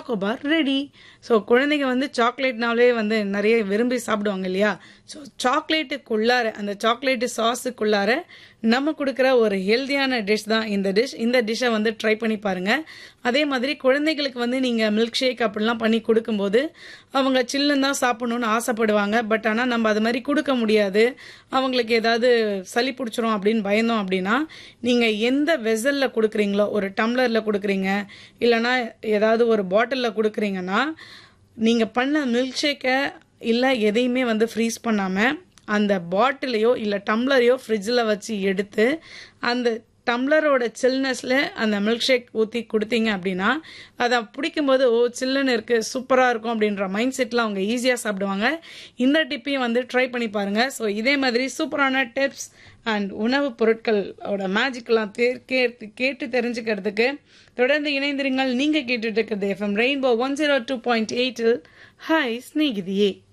chocobar ready so குழந்தைங்க வந்து சாக்லேட்னாலே வந்து நிறைய விரும்பி சாப்பிடுவாங்க இல்லையா ஸோ சாக்லேட்டுக்குள்ளார அந்த சாக்லேட்டு சாஸுக்குள்ளார நம்ம கொடுக்குற ஒரு ஹெல்தியான டிஷ் தான் இந்த டிஷ் இந்த டிஷ்ஷை வந்து ட்ரை பண்ணி பாருங்க அதே மாதிரி குழந்தைகளுக்கு வந்து நீங்கள் மில்க் ஷேக் அப்படிலாம் பண்ணி கொடுக்கும்போது அவங்க சில்லுன்னு தான் சாப்பிடணும்னு ஆசைப்படுவாங்க பட் ஆனால் நம்ம அது மாதிரி கொடுக்க முடியாது அவங்களுக்கு ஏதாவது சளி பிடிச்சிரும் அப்படின்னு பயந்தோம் அப்படின்னா நீங்கள் எந்த வெசலில் கொடுக்குறீங்களோ ஒரு டம்ளரில் கொடுக்குறீங்க இல்லைனா ஏதாவது ஒரு பாட்டிலில் கொடுக்குறீங்கன்னா நீங்கள் பண்ண மில்க் ஷேக்கை இல்லை எதையுமே வந்து ஃப்ரீஸ் பண்ணாமல் அந்த பாட்டிலையோ இல்லை டம்ளரையோ ஃப்ரிட்ஜில் வச்சு எடுத்து அந்த டம்ளரோட சில்னஸில் அந்த மில்க் ஷேக் ஊற்றி கொடுத்தீங்க அப்படின்னா அதை பிடிக்கும்போது ஓ சில்லுன்னு இருக்குது சூப்பராக இருக்கும் அப்படின்ற மைண்ட் செட்டில் அவங்க ஈஸியாக சாப்பிடுவாங்க இந்த டிப்பையும் வந்து ட்ரை பண்ணி பாருங்கள் ஸோ இதே மாதிரி சூப்பரான டிப்ஸ் அண்ட் உணவுப் பொருட்களோட மேஜிக்லாம் கேட்டு கேட்டு தெரிஞ்சுக்கிறதுக்கு தொடர்ந்து இணைந்திருங்கள் நீங்கள் கேட்டுட்டு இருக்கிறது FM rainbow one zero two point எயிட்டில் ஹாய் ஸ்நேகிதியே